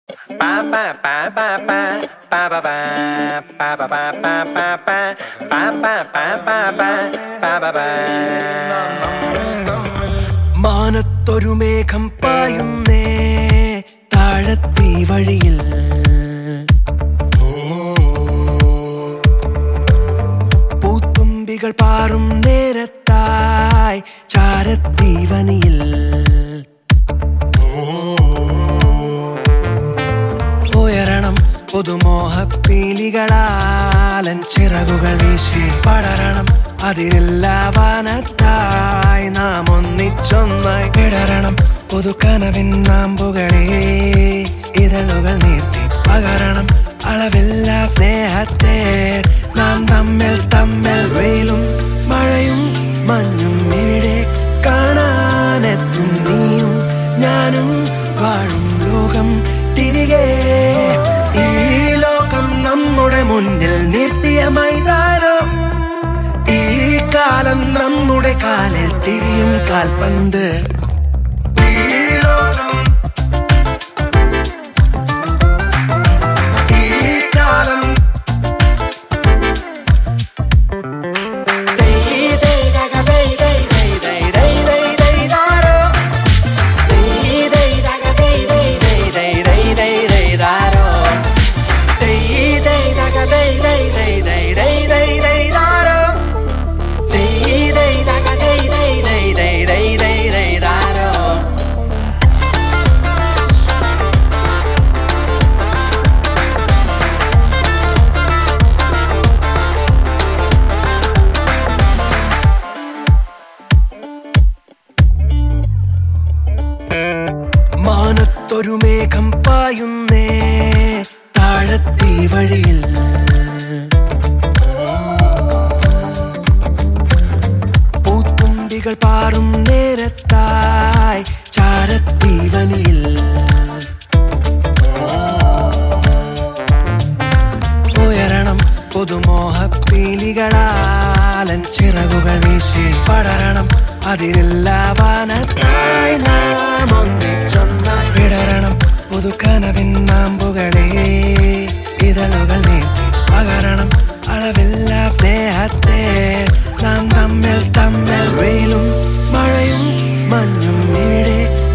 മാനത്തൊരു മേഘം പായുന്നേ താഴത്തീ വഴിയിൽ പൂത്തുമ്പികൾ പാറും നേരത്തായി ചാരത്തീ വനിയിൽ ഉയരണം പുതുമോഹപ്പീലികളാലൻ ചിറകുകൾ വീശി പടരണം അതിരില്ലാ വാനത്തായി നാം ഒന്നിച്ചൊന്നായി ഇടരണം പുതുക്കനവിൻ നാമ്പുകളെ ഇതളുകൾ നീർത്തി പകരണം അളവില്ല സ്നേഹത്തെ നാം തമ്മിൽ തമ്മിൽ വെയിലും മഴയും മഞ്ഞും ഇവിടെ കാണാനെത്തും നീയും ഞാനും വാഴും ലോകം തിരികെ ഈ ലോകം നമ്മുടെ മുന്നിൽ നിർത്തിയ മൈതാനം ഈ കാലം നമ്മുടെ കാലിൽ തിരിയും കാൽപന്ത് ഈ ലോകം ഈ കാലം ദൈ ദൈ ദഗ ദൈ ദൈ ദൈ ദൈ ദൈ ദൈ ദൈ ദാരോ ദൈ ദൈ ദഗ ദൈ ദൈ ദൈ ദൈ ദൈ ദൈ ദൈ ദാരോ ദൈ ദൈ ദഗ ദൈ ദൈ ദൈ ദൈ ദൈ ദൈ ദൈ ദാരോ ദൈ ദൈ ദഗ ദൈ ദൈ ദൈ ദൈ ദൈ ദൈ ദൈ ദാരോ മാനത്തൊരു മേഘം പായുന്നേ താഴത്തീ വഴിയിൽ പൂത്തുമ്പികൾ പാറും നേരത്തായി ചാരത്തീ വനിയിൽ ഉയരണം പുതുമോഹപ്പീലികളാലൻ ചിറകുകൾ വീശി പടരണം അതിരില്ലാ വാനത്തായി നാം ഒന്നിച്ചൊന്നായി വിടരണം പുതുക്കനവിൻ നാമ്പുകളെ ഇതളുകൾ നീട്ടി പകരണം അളവില്ല സ്നേഹത്തെ നാം തമ്മിൽ തമ്മിൽ വെയിലും മഴയും മഞ്ഞും ഇവിടെ